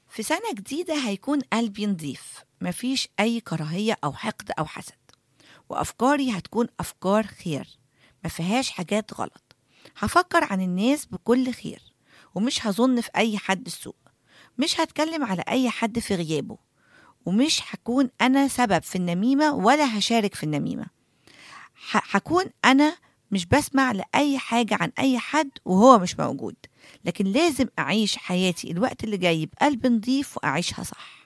في سنة جديدة هيكون قلبي نضيف مفيش أي كراهية أو حقد أو حسد وأفكاري هتكون أفكار خير ما فيهاش حاجات غلط هفكر عن الناس بكل خير ومش هظن في أي حد السوء مش هتكلم على أي حد في غيابه ومش هكون أنا سبب في النميمة ولا هشارك في النميمة ح- هكون أنا مش بسمع لأي حاجة عن أي حد وهو مش موجود لكن لازم أعيش حياتي الوقت اللي جاي بقلب نضيف وأعيشها صح